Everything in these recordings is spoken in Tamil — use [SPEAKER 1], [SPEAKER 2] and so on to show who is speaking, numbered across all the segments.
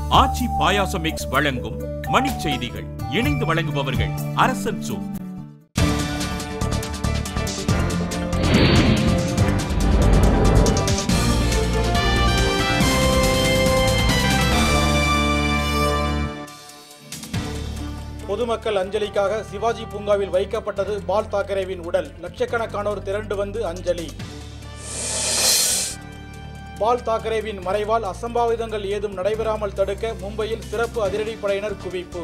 [SPEAKER 1] ஆச்சி பாயாசம் மிக்ஸ் வழங்கும் மணிச் செய்திகள் இணைந்து வழங்குபவர்கள் அரசன் சூ
[SPEAKER 2] பொதுமக்கள் அஞ்சலிக்காக சிவாஜி பூங்காவில் வைக்கப்பட்டது பால் தாக்கரேவின் உடல் லட்சக்கணக்கானோர் திரண்டு வந்து அஞ்சலி பால் தாக்கரேவின் மறைவால் அசம்பாவிதங்கள் ஏதும் நடைபெறாமல் தடுக்க மும்பையில் சிறப்பு அதிரடிப்படையினர் குவிப்பு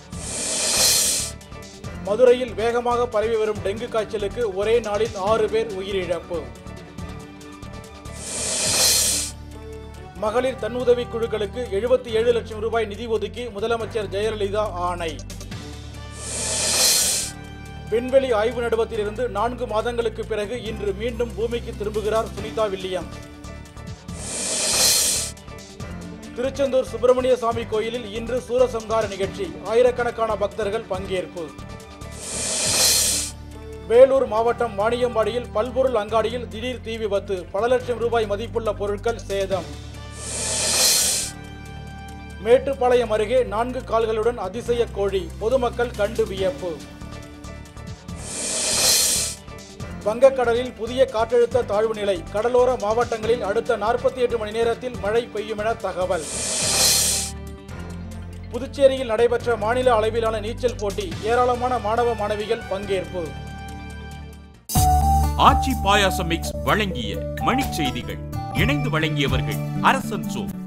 [SPEAKER 2] மதுரையில் வேகமாக பரவி வரும் டெங்கு காய்ச்சலுக்கு ஒரே நாளில் ஆறு பேர் உயிரிழப்பு மகளிர் தன்னுதவி குழுக்களுக்கு எழுபத்தி ஏழு லட்சம் ரூபாய் நிதி ஒதுக்கி முதலமைச்சர் ஜெயலலிதா ஆணை விண்வெளி ஆய்வு நடுவத்திலிருந்து நான்கு மாதங்களுக்கு பிறகு இன்று மீண்டும் பூமிக்கு திரும்புகிறார் சுனிதா வில்லியம் திருச்செந்தூர் சுப்பிரமணிய சுவாமி கோயிலில் இன்று சூரசம்ஹார நிகழ்ச்சி ஆயிரக்கணக்கான பக்தர்கள் பங்கேற்பு வேலூர் மாவட்டம் வாணியம்பாடியில் பல்பொருள் அங்காடியில் திடீர் தீ விபத்து பல லட்சம் ரூபாய் மதிப்புள்ள பொருட்கள் சேதம் மேட்டுப்பாளையம் அருகே நான்கு கால்களுடன் அதிசய கோழி பொதுமக்கள் கண்டு வியப்பு வங்கக்கடலில் புதிய காற்றழுத்த தாழ்வு நிலை கடலோர மாவட்டங்களில் அடுத்த நாற்பத்தி எட்டு மணி நேரத்தில் மழை பெய்யும் என தகவல் புதுச்சேரியில் நடைபெற்ற மாநில அளவிலான நீச்சல் போட்டி ஏராளமான மாணவ மாணவிகள் பங்கேற்பு
[SPEAKER 1] ஆச்சி பாயாசம் மிக்ஸ் வழங்கிய மணிச் செய்திகள் இணைந்து வழங்கியவர்கள் அரசன் சூ